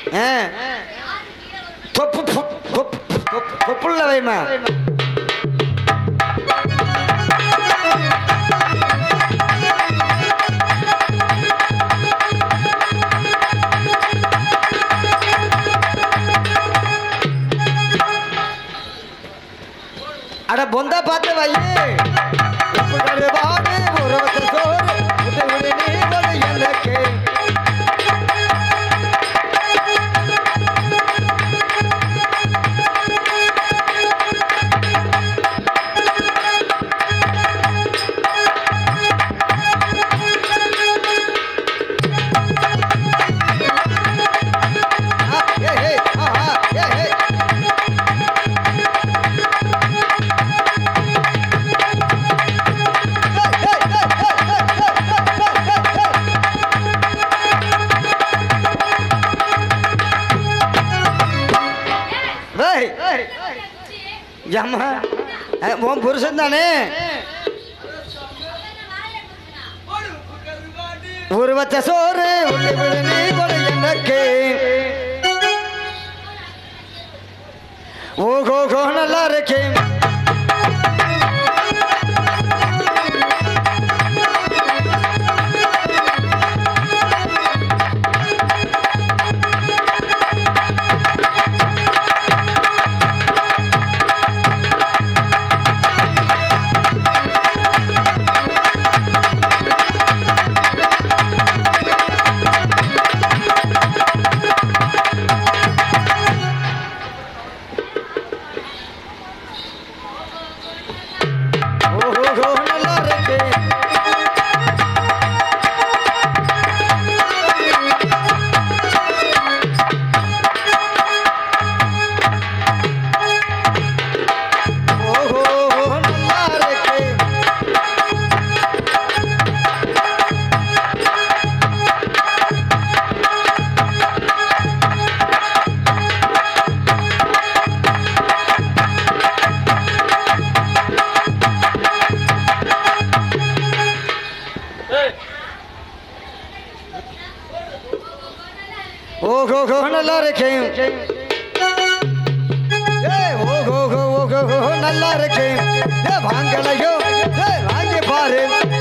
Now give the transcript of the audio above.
ஆ. தொப்பு தொப்பு தொப்பு தொப்பு தொப்புள்ள வைமா அட பொந்தா பார்த்து வையே உப்புகரு வாடு உறவத்த சோறு உதை உதை நீ கொடு எனக்கு ஆ, ஏய், ஏய், ஆ, ஆ, ஏய், ஏய். ஏய், ஏம்மா அஹ், உன் புருஷன் தானே ஒரு வச்ச சோறு உள்ளே விழு நீ கொடு எனக்கு ஓகோ கோ நல்லா இருக்கேன் ஓஹோ நல்லா இருக்கு ஓஹோ நல்லா இருக்கு ஓஹோ நல்லா இருக்கு ஏய், ஓஹோ ஓஹோ நல்லா இருக்கு ஏ வாங்கலையோ ஏய், வாங்கி பாரு